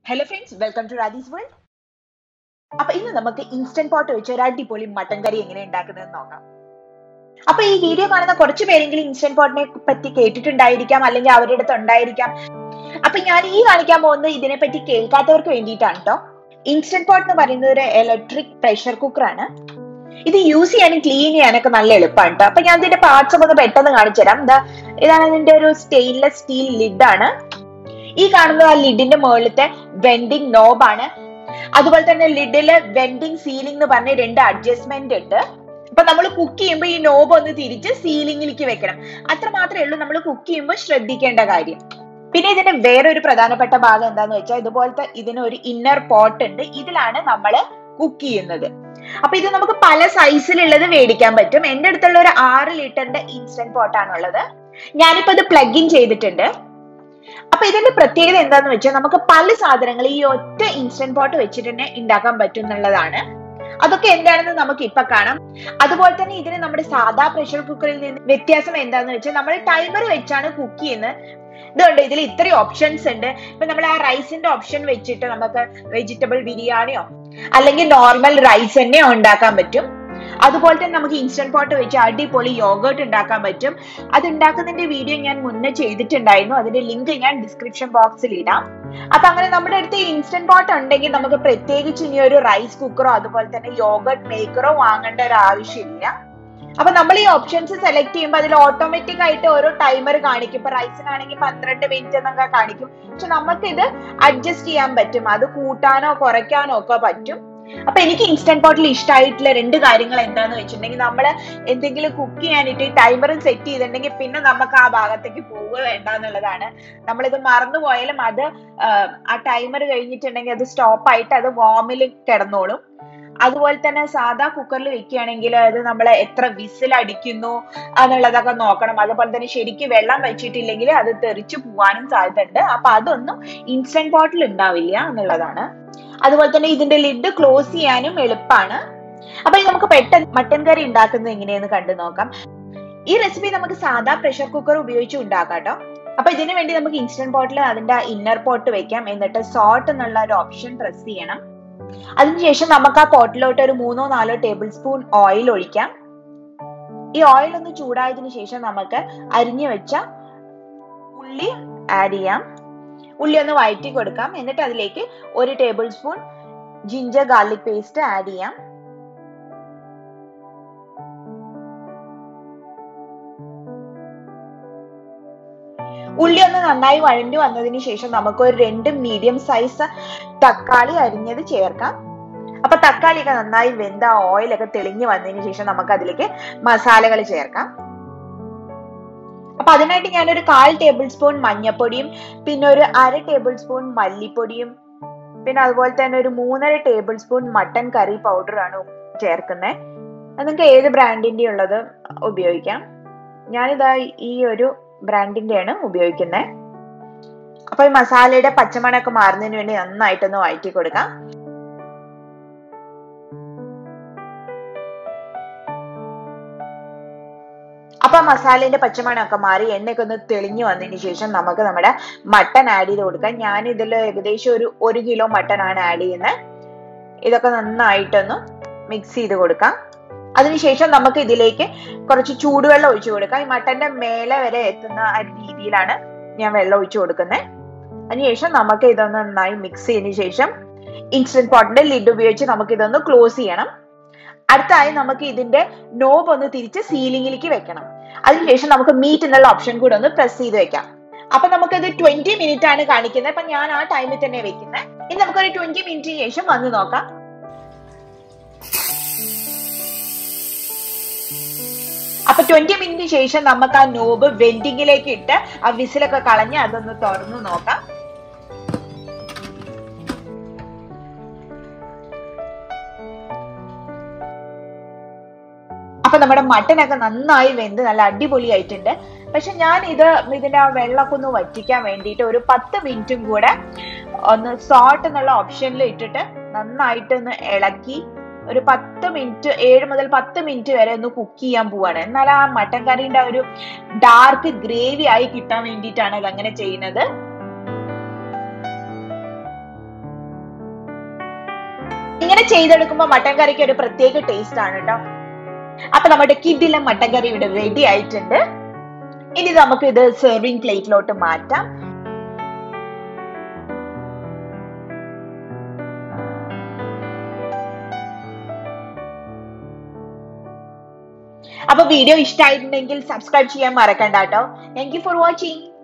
hello friends welcome to റാദീസ് world അപ്പൊ ഇന്ന് നമുക്ക് ഇൻസ്റ്റന്റ് പോട്ട് വെച്ച് ഒരു അടിപൊളി മട്ടൻ കറി എങ്ങനെ ഉണ്ടാക്കുന്നതെന്ന് നോക്കാം അപ്പൊ ഈ വീഡിയോ കാണുന്ന കുറച്ച് പേരെങ്കിലും ഇൻസ്റ്റന്റ് പോട്ടിനെ പറ്റി കേട്ടിട്ടുണ്ടായിരിക്കാം അല്ലെങ്കിൽ അവരുടെ അടുത്ത് ഉണ്ടായിരിക്കാം അപ്പൊ ഞാൻ ഈ കാണിക്കാൻ പോകുന്നത് ഇതിനെ പറ്റി കേൾക്കാത്തവർക്ക് വേണ്ടിയിട്ടാണ് കേട്ടോ ഇൻസ്റ്റന്റ് പോട്ട് എന്ന് പറയുന്നത് ഒരു ഇലക്ട്രിക് പ്രഷർ കുക്കറാണ് ഇത് യൂസ് ചെയ്യാനും ക്ലീൻ ചെയ്യാനൊക്കെ നല്ല എളുപ്പമാണ് കേട്ടോ അപ്പൊ ഞാൻ ഇതിന്റെ പാർട്സ് ഒക്കെ ഒന്ന് പെട്ടെന്ന് കാണിച്ചു തരാം എന്താ ഇതാണ് ഇതിന്റെ ഒരു സ്റ്റെയിൻലെസ് സ്റ്റീൽ ലിഡ് ആണ് ഈ കാണുന്നത് ആ ലിഡിന്റെ മുകളിലത്തെ വെൻഡിങ് നോബ് ആണ് അതുപോലെ തന്നെ ലിഡില് വെൻഡിങ് സീലിംഗ് എന്ന് പറഞ്ഞ രണ്ട് അഡ്ജസ്റ്റ്മെന്റ് ഉണ്ട് അപ്പൊ നമ്മൾ കുക്ക് ചെയ്യുമ്പോൾ ഈ നോബ് ഒന്ന് തിരിച്ച് സീലിംഗിലേക്ക് വെക്കണം അത്ര മാത്രമേ ഉള്ളൂ നമ്മൾ കുക്ക് ചെയ്യുമ്പോൾ ശ്രദ്ധിക്കേണ്ട കാര്യം പിന്നെ ഇതിന്റെ വേറൊരു പ്രധാനപ്പെട്ട ഭാഗം എന്താന്ന് വെച്ചാൽ ഇതുപോലത്തെ ഇതിന് ഒരു ഇന്നർ പോട്ട് ഉണ്ട് ഇതിലാണ് നമ്മൾ കുക്ക് ചെയ്യുന്നത് അപ്പൊ ഇത് നമുക്ക് പല സൈസിലുള്ളത് മേടിക്കാൻ പറ്റും എന്റെ അടുത്തുള്ള ഒരു ആറ് ലിറ്ററിന്റെ ഇൻസ്റ്റന്റ് പോട്ടാണുള്ളത് ഞാനിപ്പോ ഇത് പ്ലഗ് ഇൻ ചെയ്തിട്ടുണ്ട് അപ്പൊ ഇതിന്റെ പ്രത്യേകത എന്താന്ന് വെച്ചാൽ നമുക്ക് പല സാധനങ്ങൾ ഈ ഒറ്റ ഇൻസ്റ്റന്റ് പോട്ട് വെച്ചിട്ട് തന്നെ ഉണ്ടാക്കാൻ പറ്റും എന്നുള്ളതാണ് അതൊക്കെ എന്താണെന്ന് നമുക്ക് ഇപ്പൊ കാണാം അതുപോലെ തന്നെ ഇതിന് നമ്മുടെ സാധാ പ്രഷർ കുക്കറിൽ നിന്ന് വ്യത്യാസം എന്താന്ന് വെച്ചാൽ നമ്മൾ ടൈമർ വെച്ചാണ് കുക്ക് ചെയ്യുന്നത് ഇതുണ്ട് ഇതിൽ ഇത്രയും ഓപ്ഷൻസ് ഉണ്ട് ഇപ്പൊ നമ്മൾ ആ റൈസിന്റെ ഓപ്ഷൻ വെച്ചിട്ട് നമുക്ക് വെജിറ്റബിൾ ബിരിയാണിയോ അല്ലെങ്കിൽ നോർമൽ റൈസ് തന്നെ ഉണ്ടാക്കാൻ പറ്റും അതുപോലെ തന്നെ നമുക്ക് ഇൻസ്റ്റന്റ് പോട്ട് വെച്ച് അടിപൊളി യോഗേർട്ട് ഉണ്ടാക്കാൻ പറ്റും അത് ഉണ്ടാക്കുന്നതിന്റെ വീഡിയോ ഞാൻ മുന്നേ ചെയ്തിട്ടുണ്ടായിരുന്നു അതിന്റെ ലിങ്ക് ഞാൻ ഡിസ്ക്രിപ്ഷൻ ബോക്സിൽ ഇടാം അപ്പൊ അങ്ങനെ നമ്മുടെ അടുത്ത് ഇൻസ്റ്റന്റ് പോട്ട് ഉണ്ടെങ്കിൽ നമുക്ക് പ്രത്യേകിച്ച് ഇനി ഒരു റൈസ് കുക്കറോ അതുപോലെ തന്നെ യോഗേർട്ട് മേക്കറോ വാങ്ങേണ്ട ഒരു ആവശ്യമില്ല അപ്പൊ നമ്മൾ ഈ ഓപ്ഷൻസ് സെലക്ട് ചെയ്യുമ്പോൾ അതിൽ ഓട്ടോമാറ്റിക് ആയിട്ട് ഓരോ ടൈമർ കാണിക്കും ഇപ്പൊ റൈസിനാണെങ്കിൽ പന്ത്രണ്ട് മിനിറ്റ് എന്നൊക്കെ കാണിക്കും പക്ഷെ നമുക്ക് ഇത് അഡ്ജസ്റ്റ് ചെയ്യാൻ പറ്റും അത് കൂട്ടാനോ കുറയ്ക്കാനോ ഒക്കെ പറ്റും അപ്പൊ എനിക്ക് ഇൻസ്റ്റന്റ് പോട്ടിൽ ഇഷ്ടമായിട്ടുള്ള രണ്ട് കാര്യങ്ങൾ എന്താന്ന് വെച്ചിട്ടുണ്ടെങ്കിൽ നമ്മൾ എന്തെങ്കിലും കുക്ക് ചെയ്യാനായിട്ട് ടൈമർ സെറ്റ് ചെയ്തിട്ടുണ്ടെങ്കിൽ പിന്നെ നമുക്ക് ആ ഭാഗത്തേക്ക് പോവുക വേണ്ട എന്നുള്ളതാണ് നമ്മളിത് മറന്നു പോയാലും അത് ആ ടൈമർ കഴിഞ്ഞിട്ടുണ്ടെങ്കിൽ അത് സ്റ്റോപ്പ് ആയിട്ട് അത് വാമിൽ കിടന്നോളും അതുപോലെ തന്നെ സാധാ കുക്കറിൽ വെക്കുകയാണെങ്കിൽ അത് നമ്മൾ എത്ര വിസിൽ അടിക്കുന്നു എന്നുള്ളതൊക്കെ നോക്കണം അതുപോലെ തന്നെ ശരിക്കും വെള്ളം വെച്ചിട്ടില്ലെങ്കിൽ അത് തെറിച്ചു പോവാനും സാധ്യതയുണ്ട് അപ്പൊ അതൊന്നും ഇൻസ്റ്റന്റ് പോട്ടിൽ ഉണ്ടാവില്ല എന്നുള്ളതാണ് അതുപോലെ തന്നെ ഇതിന്റെ ലിഡ് ക്ലോസ് ചെയ്യാനും എളുപ്പമാണ് അപ്പൊ നമുക്ക് പെട്ടെന്ന് മട്ടൻ കറി ഉണ്ടാക്കുന്നത് എങ്ങനെയെന്ന് കണ്ടു നോക്കാം ഈ റെസിപ്പി നമുക്ക് സാധാ പ്രഷർ കുക്കർ ഉപയോഗിച്ച് ഉണ്ടാക്കാം കേട്ടോ അപ്പൊ ഇതിനു വേണ്ടി നമുക്ക് ഇൻസ്റ്റന്റ് പോട്ടിൽ അതിന്റെ ഇന്നർ പോട്ട് വെക്കാം എന്നിട്ട് സോൾട്ട് എന്നുള്ള ഒരു ഓപ്ഷൻ പ്രസ് ചെയ്യണം അതിനുശേഷം നമുക്ക് ആ പോട്ടിലോട്ട് ഒരു മൂന്നോ നാലോ ടേബിൾ സ്പൂൺ ഓയിൽ ഒഴിക്കാം ഈ ഓയിൽ ഒന്ന് ചൂടായതിനു ശേഷം നമുക്ക് അരിഞ്ഞു വെച്ച ഉള്ളി ആഡ് ചെയ്യാം ഉള്ളി ഒന്ന് വഴറ്റി കൊടുക്കാം എന്നിട്ട് അതിലേക്ക് ഒരു tablespoon ginger garlic paste add ചെയ്യാം ഉള്ളി ഒന്ന് നന്നായി വഴഞ്ഞു വന്നതിന് ശേഷം നമുക്ക് ഒരു രണ്ട് മീഡിയം സൈസ് തക്കാളി അരിഞ്ഞത് ചേർക്കാം അപ്പൊ തക്കാളിയൊക്കെ നന്നായി വെന്ത ഓയിലൊക്കെ തെളിഞ്ഞു വന്നതിന് ശേഷം നമുക്ക് അതിലേക്ക് മസാലകൾ ചേർക്കാം അപ്പൊ അതിനായിട്ട് ഞാനൊരു കാൽ ടേബിൾ സ്പൂൺ മഞ്ഞപ്പൊടിയും പിന്നെ ഒരു അര ടേബിൾ സ്പൂൺ മല്ലിപ്പൊടിയും പിന്നെ അതുപോലെ തന്നെ ഒരു മൂന്നര ടേബിൾ സ്പൂൺ മട്ടൻ കറി പൗഡറാണ് ചേർക്കുന്നത് അത് നിങ്ങൾക്ക് ഏത് ബ്രാൻഡിന്റെ ഉള്ളത് ഉപയോഗിക്കാം ഞാനിതാ ഈ ഒരു ബ്രാൻഡിന്റെയാണ് ഉപയോഗിക്കുന്നത് അപ്പൊ ഈ മസാലയുടെ പച്ചമണമൊക്കെ മാറുന്നതിന് വേണ്ടി നന്നായിട്ടൊന്ന് വഴറ്റി കൊടുക്കാം അപ്പൊ മസാലേന്റെ പച്ചമണമൊക്കെ മാറി എണ്ണയൊക്കെ ഒന്ന് തെളിഞ്ഞു വന്നതിന് ശേഷം നമുക്ക് നമ്മുടെ മട്ടൺ ആഡ് ചെയ്ത് കൊടുക്കാം ഞാൻ ഇതിൽ ഏകദേശം ഒരു ഒരു കിലോ മട്ടൺ ആണ് ആഡ് ചെയ്യുന്നത് ഇതൊക്കെ നന്നായിട്ടൊന്ന് മിക്സ് ചെയ്ത് കൊടുക്കാം അതിനുശേഷം നമുക്ക് ഇതിലേക്ക് കുറച്ച് ചൂടുവെള്ളം ഒഴിച്ചു കൊടുക്കാം ഈ മട്ടന്റെ മേലെ വരെ എത്തുന്ന ആ രീതിയിലാണ് ഞാൻ വെള്ളം ഒഴിച്ചു കൊടുക്കുന്നത് അതിനുശേഷം നമുക്ക് ഇതൊന്ന് നന്നായി മിക്സ് ചെയ്തതിനു ശേഷം ഇൻസ്റ്റന്റ് പോട്ടിന്റെ ലിഡ് ഉപയോഗിച്ച് നമുക്ക് ഇതൊന്ന് ക്ലോസ് ചെയ്യണം അടുത്തായി നമുക്ക് ഇതിന്റെ നോബ് ഒന്ന് തിരിച്ച് സീലിംഗിലേക്ക് വെക്കണം അതിനുശേഷം നമുക്ക് മീറ്റ് എന്നുള്ള ഓപ്ഷൻ കൂടെ ഒന്ന് പ്രസ് ചെയ്ത് വെക്കാം അപ്പൊ നമുക്കത് ട്വന്റി മിനിറ്റ് ആണ് കാണിക്കുന്നത് അപ്പൊ ഞാൻ ആ ടൈമിൽ തന്നെ വെക്കുന്നത് ഇനി നമുക്കൊരു ട്വന്റി മിനിറ്റിന് ശേഷം വന്ന് നോക്കാം അപ്പൊ ട്വന്റി മിനിറ്റിന് ശേഷം നമുക്ക് ആ നോബ് വെന്റിങ്ങിലേക്ക് ഇട്ട് ആ വിസിലൊക്കെ കളഞ്ഞ് അതൊന്ന് തുറന്നു നോക്കാം അപ്പൊ നമ്മുടെ മട്ടനൊക്കെ നന്നായി വെന്ത് നല്ല അടിപൊളിയായിട്ടുണ്ട് പക്ഷെ ഞാൻ ഇത് ഇതിന്റെ ആ വെള്ളമൊക്കെ ഒന്ന് വറ്റിക്കാൻ വേണ്ടിയിട്ട് ഒരു പത്ത് മിനിറ്റും കൂടെ ഒന്ന് സോൾട്ട് എന്നുള്ള ഓപ്ഷനിൽ ഇട്ടിട്ട് നന്നായിട്ട് ഒന്ന് ഇളക്കി ഒരു പത്ത് മിനിറ്റ് ഏഴ് മുതൽ പത്ത് മിനിറ്റ് വരെ ഒന്ന് കുക്ക് ചെയ്യാൻ പോവാണ് എന്നാൽ ആ മട്ടൻ കറീന്റെ ഒരു ഡാർക്ക് ഗ്രേവി ആയി കിട്ടാൻ വേണ്ടിയിട്ടാണ് ഇത് അങ്ങനെ ചെയ്യുന്നത് ഇങ്ങനെ ചെയ്തെടുക്കുമ്പോൾ മട്ടൻ കറിക്ക് ഒരു പ്രത്യേക ടേസ്റ്റ് ആണ് കേട്ടോ അപ്പൊ നമ്മുടെ കിഡിലെ മട്ടൻ കറി ഇവിടെ റെഡി ആയിട്ടുണ്ട് ഇനി നമുക്ക് ഇത് സെർവിങ് പ്ലേറ്റിലോട്ട് മാറ്റാം അപ്പൊ വീഡിയോ ഇഷ്ടമായിട്ടുണ്ടെങ്കിൽ സബ്സ്ക്രൈബ് ചെയ്യാൻ മറക്കണ്ട കേട്ടോ താങ്ക് യു ഫോർ വാച്ചിങ്